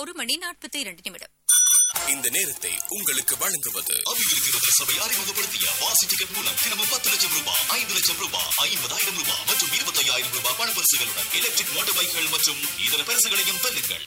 ஒரு மணி நாற்பத்தி இரண்டு நிமிடம் இந்த நேரத்தை உங்களுக்கு வழங்குவது அபிவிருத்தி சபை அறிமுகப்படுத்திய வாசி டிக்கெட் மூலம் தினமும் பத்து லட்சம் ரூபாய் ஐந்து லட்சம் ரூபாய் ஐம்பதாயிரம் ரூபாய் மற்றும் இருபத்தையாயிரம் ரூபாய் பணப்பரிசுகளுடன் எலக்ட்ரிக் மோட்டார் பைக்குகள் மற்றும் இதர பரிசுகளையும் பெறுங்கள்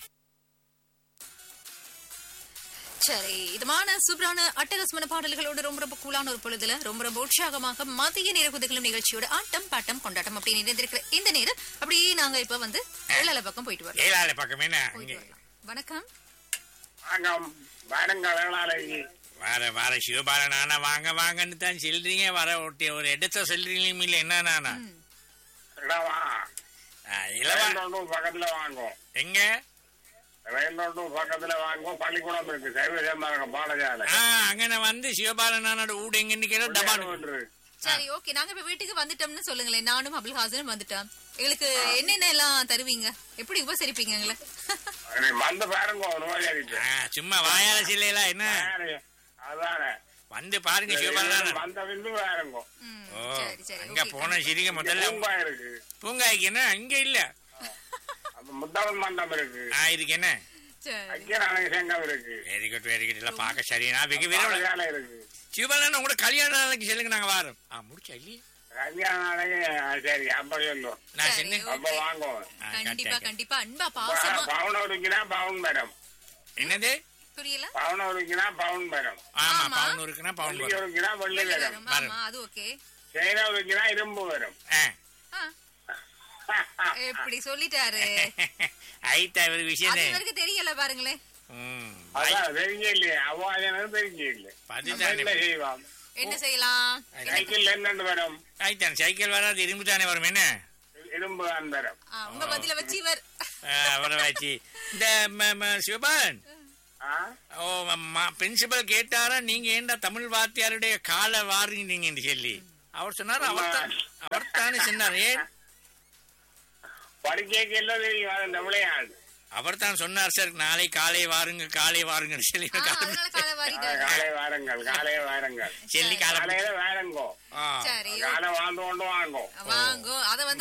சரி இதுமான சூப்பரான அட்டகாசமான பாடல்களோட ரொம்ப ரொம்ப கூலான ஒரு பொழுதுல ரொம்ப ரொம்ப உற்சாகமாக மதிய நேர குதிகளும் நிகழ்ச்சியோட ஆட்டம் பாட்டம் கொண்டாட்டம் அப்படின்னு இணைந்திருக்கிற இந்த நேரம் அப்படியே நாங்க இப்ப வந்து வெள்ளால பக்கம் போயிட்டு வரலாம் ஏழால பக்கம் என்ன போயிட்டு இங்க வரலாம் வணக்கம் வாங்க வாருங்க வேளாளைக்கு வர வர சிவபாலன் ஆனா வாங்க வாங்கன்னு தான் சொல்றீங்க வர ஒட்டி ஒரு இடத்த சொல்றீங்க இல்ல என்ன நானா இடவா இலவா ரயில் ரோடும் பக்கத்துல வாங்கும் எங்க ரயில் ரோடும் பக்கத்துல வாங்கும் பள்ளிக்கூடம் இருக்கு சைவசேமா இருக்க பாலஜால ஆ அங்கன வந்து சிவபாலன் ஆனோட ஊடு எங்கன்னு கேட்டா டபால் சரி ஓகே நாங்க இப்ப வீட்டுக்கு வந்துட்டோம்னு சொல்லுங்களேன் நானும் அபுல் ஹாசனும் வந்துட்டோம் எங்களுக்கு என்னென்ன எல்லாம் தருவீங்க எப்படி உபசரிப்பீங்க எங்களை வந்து பாருங்க நோயாளிக்கு ஆ, சும்மா வாயால சில்லையெல்லாம் என்ன அதானே வந்து பாருங்க சிவபாலன் வந்த பின்பு பாருங்க ம், ஓ சரி சரி அங்க okay. போன சிரிக்க முதல்ல பூங்கா இருக்கு பூங்காய்க்கு என்ன இங்க இல்ல அப்ப முத்தவன் மண்டம் இருக்கு ஆ இதுக்கு என்ன சரி அக்கியராணி சங்கம் இருக்கு வெரி குட் வெரி குட் எல்லாம் பார்க்க சரி நான் வெகு விரைவில் பாலஜால இருக்கு சிவபாலன் உங்களோட கல்யாண நாளைக்கு சொல்லுங்க நாங்க வாரோம் ஆ முடிச்சா இல்லையே கல்யாண நாளைக்கு சரி அப்ப சொல்லும் நான் சரி, சொன்னேன் அப்ப வாங்குவோம் ஆ, கண்டிப்பா கரெக்டா. கண்டிப்பா அன்பா பாசமா பவுன் ஒருக்கினா பவுன் மேடம் என்னது புரியல பவுன் ஒருக்கினா பவுன் மேடம் ஆமா ஆமா. பவுன் இருக்குன்னா பவுன் வெள்ளி வரும் ஒருக்கினா வெள்ளி வெள்ளி வரும் வரும் ஆமா அது ஓகே சைனா ஒருக்கினா இரும்பு வரும் ஆ. எப்படி சொல்லிட்டாரு ஐட்டா ஒரு விஷயம் அது இவருக்கு தெரியல பாருங்களேன் ம் அதான் தெரிஞ்ச இல்லையே அவ்வாஜனது தெரிஞ்ச இல்லை அதுதானே. என்ன செய்வான் என்ன செய்யலாம் சைக்கிள் என்னண்டு வரும் ஐத்தான் சைக்கிள் வராது இரும்பு தானே வரும் என்ன இரும்பு தான் வரும் ஆ, உங்க பதில வச்சு இவர் ஆ, அவரை வச்சு இந்த ம- ம- சிவபாலன் ஆ? ஓ பிரின்சிபல் கேட்டாரா நீங்க ஏன்டா தமிழ் வாத்தியாருடைய காலை வாருங்க சொல்லி அவர் சொன்னார் அவர் தான் அவர் தானே சொன்னார் ஏன் படிக்க எல்லாம் தெரியும் அது இந்த விளையாடு அவர் தான் சொன்னார் சார் நாளை காலை வாருங்க காலை வாருங்கன்னு சொல்லி ஆ, அதனால காலை வாரிட்டாரு காலை வாருங்கள் காலை வாருங்கள் சொல்லி காலை காலையில வாருங்கோ ஆ சரி காலை வாழ்ந்து கொண்டு வாங்கோ வாங்கோ அத வந்து